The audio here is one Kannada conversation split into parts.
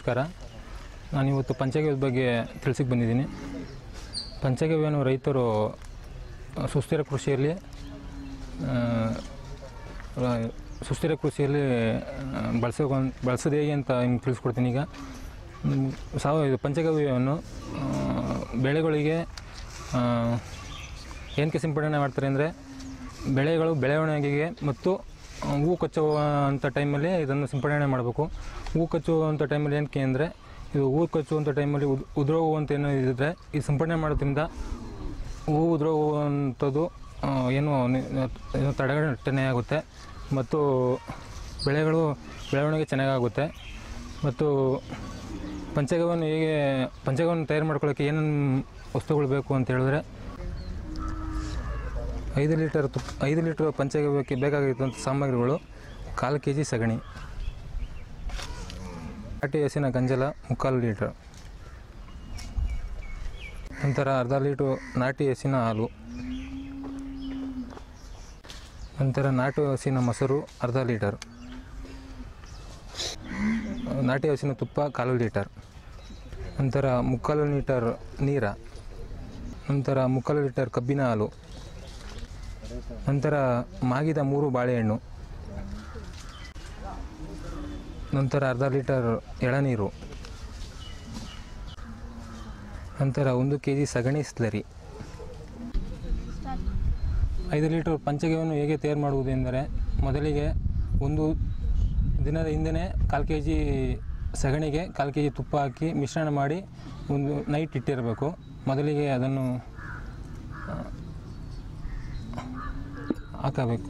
ನಮಸ್ಕಾರ ನಾನು ಇವತ್ತು ಪಂಚಗವ್ಯದ ಬಗ್ಗೆ ತಿಳಿಸಿಕ್ಕೆ ಬಂದಿದ್ದೀನಿ ಪಂಚಗವ್ಯನು ರೈತರು ಆ, ಸುಸ್ಥಿರ ಕೃಷಿಯಲ್ಲಿ ಆ, ರ- ಸುಸ್ಥಿರ ಕೃಷಿಯಲ್ಲಿ ಬಳಸೋ ಬಳಸೋದು ಹೇಗೆ ಅಂತ ನಿಮ್ಗೆ ತಿಳಿಸ್ಕೊಡ್ತೀನಿ ಈಗ ಹ್ಮ್, ಸಾವಯವ ಇದು ಪಂಚಗವ್ಯವನ್ನು ಆ, ಬೆಳೆಗಳಿಗೆ ಏನಕ್ಕೆ ಸಿಂಪಡಣೆ ಮಾಡ್ತಾರೆ ಅಂದರೆ ಬೆಳೆಗಳು ಬೆಳವಣಿಗೆಗೆ ಮತ್ತು ಆ, ಹೂವು ಕಚ್ಚುವಂಥ ಟೈಮಲ್ಲಿ ಇದನ್ನು ಸಿಂಪಡಣೆ ಮಾಡಬೇಕು ಹೂವು ಕಚ್ಚುವಂಥ ಟೈಮಲ್ಲಿ ಏನಕ್ಕೆ ಅಂದರೆ ಇದು ಹೂವು ಕಚ್ಚುವಂಥ ಟೈಮಲ್ಲಿ ಉದ್ ಉದುರೋಗುವಂಥ ಏನೋ ಇದ್ದರೆ ಈ ಸಿಂಪಡಣೆ ಮಾಡೋದ್ರಿಂದ ಹೂವು ಉದುರೋಗುವಂಥದ್ದು ಆ, ಏನು ನಿ- ಏನು ತಡೆಗಟ್ಟನೆ ಆಗುತ್ತೆ ಮತ್ತು ಬೆಳೆಗಳು ಬೆಳವಣಿಗೆ ಚೆನ್ನಾಗಾಗುತ್ತೆ ಮತ್ತು ಪಂಚಗವ್ಯವನ್ನು ಹೇಗೆ ಪಂಚಗವ್ಯವನ್ನು ತಯಾರು ಮಾಡ್ಕೊಳ್ಳೋಕ್ಕೆ ಏನೇನು ವಸ್ತುಗಳು ಬೇಕು ಅಂತ ಹೇಳಿದ್ರೆ ಐದು ಲೀಟರ್ ತುಪ್ಪ ಐದು ಲೀಟರ್ ಪಂಚಗವ್ಯಕ್ಕೆ ಬೇಕಾಗಿರುವಂಥ ಸಾಮಗ್ರಿಗಳು ಕಾಲು ಕೆ ಜಿ ಸಗಣಿ ನಾಟಿ ಹಸಿನ ಗಂಜಲ ಮುಕ್ಕಾಲು ಲೀಟರ್ ನಂತರ ಅರ್ಧ ಲೀಟ್ರು ನಾಟಿ ಹಸಿನ ಹಾಲು ನಂತರ ನಾಟಿ ಹಸಿನ ಮೊಸರು ಅರ್ಧ ಲೀಟರ್ ನಾಟಿ ಹಸಿನ ತುಪ್ಪ ಕಾಲು ಲೀಟರ್ ನಂತರ ಮುಕ್ಕಾಲು ಲೀಟರ್ ನೀರ ನಂತರ ಮುಕ್ಕಾಲು ಲೀಟರ್ ಕಬ್ಬಿನ ಹಾಲು ನಂತರ ಮಾಗಿದ ಮೂರು ಬಾಳೆಹಣ್ಣು ನಂತರ ಅರ್ಧ ಲೀಟರ್ ಎಳನೀರು ನಂತರ ಒಂದು ಕೆ ಜಿ ಸಗಣಿ ಸ್ಲರಿ ಐದು ಲೀಟರ್ ಪಂಚಗವ್ಯವನ್ನು ಹೇಗೆ ತಯಾರು ಮಾಡುವುದೆಂದರೆ ಮೊದಲಿಗೆ ಒಂದು ದಿನದ ಹಿಂದೆಯೇ ಕಾಲು ಕೆ ಜಿ ಸಗಣಿಗೆ ಕಾಲು ಕೆ ಜಿ ತುಪ್ಪ ಹಾಕಿ ಮಿಶ್ರಣ ಮಾಡಿ ಒಂದು ನೈಟ್ ಇಟ್ಟಿರಬೇಕು ಮೊದಲಿಗೆ ಅದನ್ನು ಆ, ಹಾಕಬೇಕು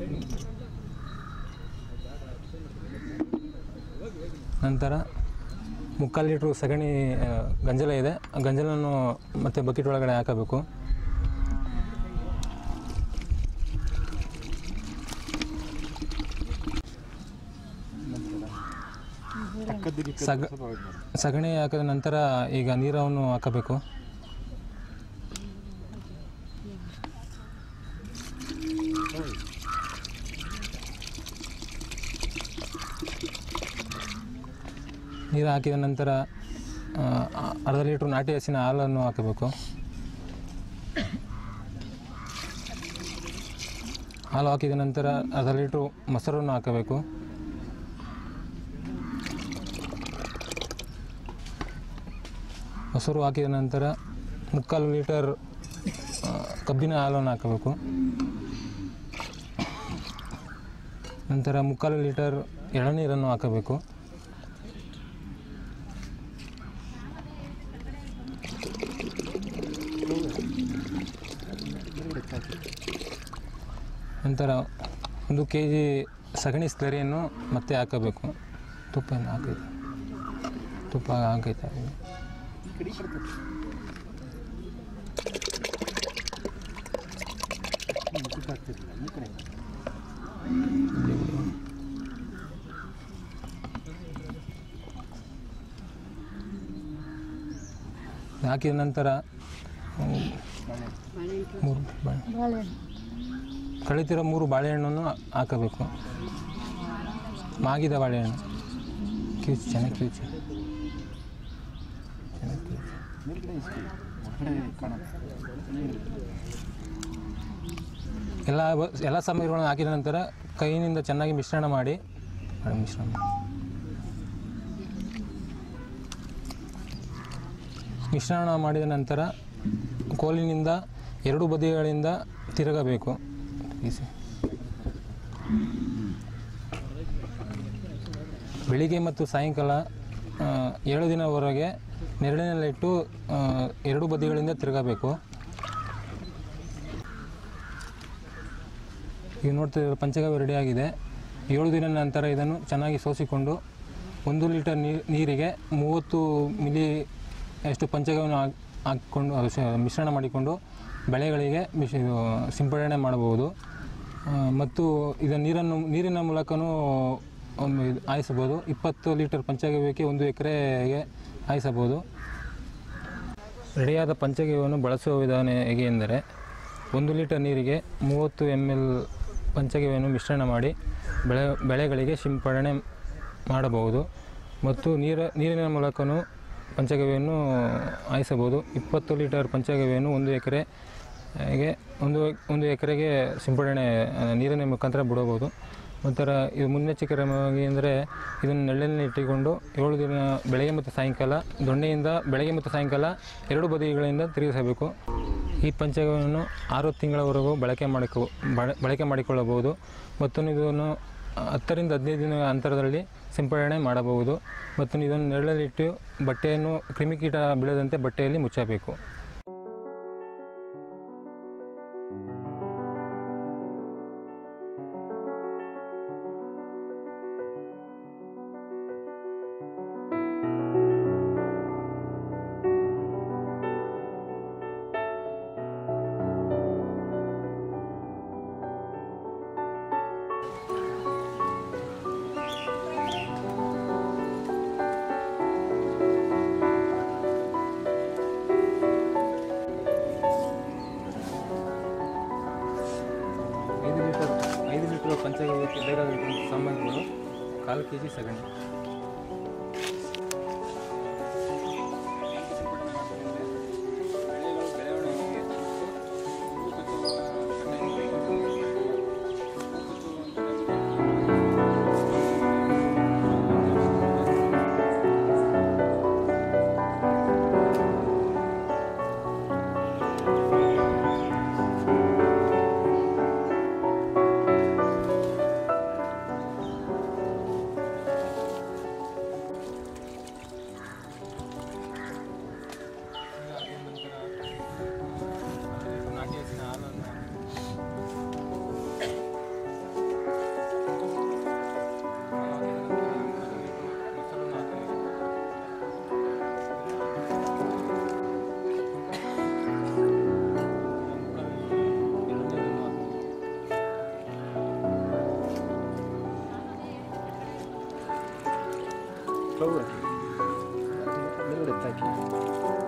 ನಂತರ ಮುಕ್ಕಾಲು ಲೀಟ್ರು ಸಗಣಿ ಆ, ಗಂಜಲ ಇದೆ ಆ ಗಂಜಲನ್ನು ಮತ್ತೆ ಬಕೆಟ್ ಒಳಗಡೆ ಹಾಕಬೇಕು ಸಗ ಸಗಣಿ ಹಾಕಿದ ನಂತರ ಈಗ ನೀರನ್ನು ಹಾಕಬೇಕು ನೀರು ಹಾಕಿದ ನಂತರ ಆ, ಅರ್ಧ ಲೀಟ್ರ್ ನಾಟಿ ಹಸಿನ ಹಾಲನ್ನು ಹಾಕಬೇಕು ಹಾಲು ಹಾಕಿದ ನಂತರ ಅರ್ಧ ಲೀಟ್ರು ಮೊಸರನ್ನು ಹಾಕಬೇಕು ಮೊಸರು ಹಾಕಿದ ನಂತರ ಮುಕ್ಕಾಲು ಲೀಟರ್ ಆ, ಕಬ್ಬಿನ ಹಾಲನ್ನು ಹಾಕಬೇಕು ನಂತರ ಮುಕ್ಕಾಲು ಲೀಟರ್ ಎಳನೀರನ್ನು ಹಾಕಬೇಕು ನಂತರ ಒಂದು ಕೆ ಜಿ ಸಗಣಿ ಸ್ಲರಿಯನ್ನು ಮತ್ತೆ ಹಾಕಬೇಕು ತುಪ್ಪ ಏನು ಹಾಕೈತೆ ತುಪ್ಪ ಹಾಕೈತೆ ಹಾಕಿದ ನಂತರ ಹ್ಮ್, ಮೂರು ಬಾಳೆ ಕಳಿತಿರೋ ಮೂರು ಬಾಳೆಹಣ್ಣನ್ನು ಹಾಕಬೇಕು ಮಾಗಿದ ಬಾಳೆಹಣ್ಣು ಕಿವುಚಿ ಚೆನ್ನಾಗಿ ಕಿವುಚಿ ಚೆನ್ನಾಗಿ ಕಿವುಚಿ. ಎಲ್ಲ ವ- ಎಲ್ಲ ಸಾಮಗ್ರಿಗಳನ್ನು ಹಾಕಿದ ನಂತರ ಕೈಯಿಂದ ಚೆನ್ನಾಗಿ ಮಿಶ್ರಣ ಮಾಡಿ ಮಾಡಿ ಮಿಶ್ರಣ ಮಾಡಿ. ಮಿಶ್ರಣ ಮಾಡಿದ ನಂತರ ಕೋಲಿನಿಂದ ಎರಡು ಬದಿಗಳಿಂದ ತಿರುಗಬೇಕು ಈಸಿ. ಬೆಳಿಗ್ಗೆ ಮತ್ತು ಸಾಯಂಕಾಲ ಆ, ಏಳು ದಿನವರೆಗೆ ನೆರಳಿನಲ್ಲಿಟ್ಟು ಆ, ಎರಡು ಬದಿಗಳಿಂದ ತಿರುಗಬೇಕು ಈಗ ನೋಡ್ತಿದ್ರೆ ಪಂಚಗವ್ಯ ರೆಡಿಯಾಗಿದೆ ಏಳು ದಿನ ನಂತರ ಇದನ್ನು ಚೆನ್ನಾಗಿ ಸೋಸಿಕೊಂಡು ಒಂದು ಲೀಟರ್ ನೀ ನೀರಿಗೆ ಮೂವತ್ತು ಮಿಲಿ ಅಷ್ಟು ಪಂಚಗವ್ಯವನ್ನು ಹಾಕ್- ಹಾಕ್ಕೊಂಡು ಅದು ಶ- ಮಿಶ್ರಣ ಮಾಡಿಕೊಂಡು ಬೆಳೆಗಳಿಗೆ ಮಿಶ್ ಇದು ಸಿಂಪಡಣೆ ಮಾಡಬಹುದು ಆ, ಮತ್ತು ಇದರ ನೀರನ್ನು ನೀರಿನ ಮೂಲಕನೂ ಒಂದು ಇದು ಹಾಯಿಸಬಹುದು ಇಪ್ಪತ್ತು ಲೀಟರ್ ಪಂಚಗವ್ಯಕ್ಕೆ ಒಂದು ಎಕರೆಗೆ ಹಾಯಿಸಬಹುದು ರೆಡಿಯಾದ ಪಂಚಗವ್ಯವನ್ನು ಬಳಸುವ ವಿಧಾನ ಹೇಗೆ ಎಂದರೆ ಒಂದು ಲೀಟರ್ ನೀರಿಗೆ ಮೂವತ್ತು ಎಮ್ ಎಲ್ ಪಂಚಗವ್ಯವನ್ನು ಮಿಶ್ರಣ ಮಾಡಿ ಬೆಳೆ ಬೆಳೆಗಳಿಗೆ ಸಿಂಪಡಣೆ ಮಾಡಬಹುದು ಮತ್ತು ನೀರ ನೀರಿನ ಮೂಲಕನೂ ಪಂಚಗವ್ಯವನ್ನು ಹಾಯಿಸಬಹುದು ಇಪ್ಪತ್ತು ಲೀಟರ್ ಪಂಚಗವ್ಯವನ್ನು ಒಂದು ಎಕರೆಗೆ ಒಂದು ಒಂದು ಎಕರೆಗೆ ಸಿಂಪಡಣೆ ಆ, ನೀರಿನ ಮುಖಾಂತರ ಬಿಡಬಹುದು ಒಂಥರ ಇದು ಮುನ್ನೆಚ್ಚರಿಕೆ ಕ್ರಮವಾಗಿ ಅಂದರೆ ಇದನ್ನು ನೆರಳಲ್ಲಿ ಇಟ್ಟುಕೊಂಡು ಏಳು ದಿನ ಬೆಳಗ್ಗೆ ಮತ್ತು ಸಾಯಂಕಾಲ ದೊಣ್ಣೆಯಿಂದ ಬೆಳಗ್ಗೆ ಮತ್ತು ಸಾಯಂಕಾಲ ಎರಡು ಬದಿಗಳಿಂದ ತಿರುಗಿಸಬೇಕು ಈ ಪಂಚಗವ್ಯವನ್ನು ಆರು ತಿಂಗಳವರೆಗೂ ಬಳಕೆ ಮಾಡಿಕೊ ಬಳ- ಬಳಕೆ ಮಾಡಿಕೊಳ್ಳಬಹುದು ಮತ್ತು ಇದನ್ನು ಹತ್ತರಿಂದ ಹದಿನೈದು ದಿನ ಅಂತರದಲ್ಲಿ ಸಿಂಪಡಣೆ ಮಾಡಬಹುದು ಮತ್ತು ಇದನ್ನು ನೆರಳಲ್ಲಿಟ್ಟು ಬಟ್ಟೆಯನ್ನು ಕ್ರಿಮಿಕೀಟ ಬೀಳದಂತೆ ಬಟ್ಟೆಯಲ್ಲಿ ಮುಚ್ಚಬೇಕು ಐದು ಲೀಟರ್ ಐದು ಲೀಟರ್ ಪಂಚಗವ್ಯಕ್ಕೆ ಬೇಕಾಗಿರುವ ಸಾಮಗ್ರಿಗಳು ಕಾಲು ಕೆ ಜಿ ಸಗಣಿ ನಾಟಿ ಹಸಿನ ಹಾಲನ್ನು ಮೊಸರನ್ನು ಹಾಕಬೇಕು ಮೇಲ್ಗಡೆ ಎತ್ತಾಕಿ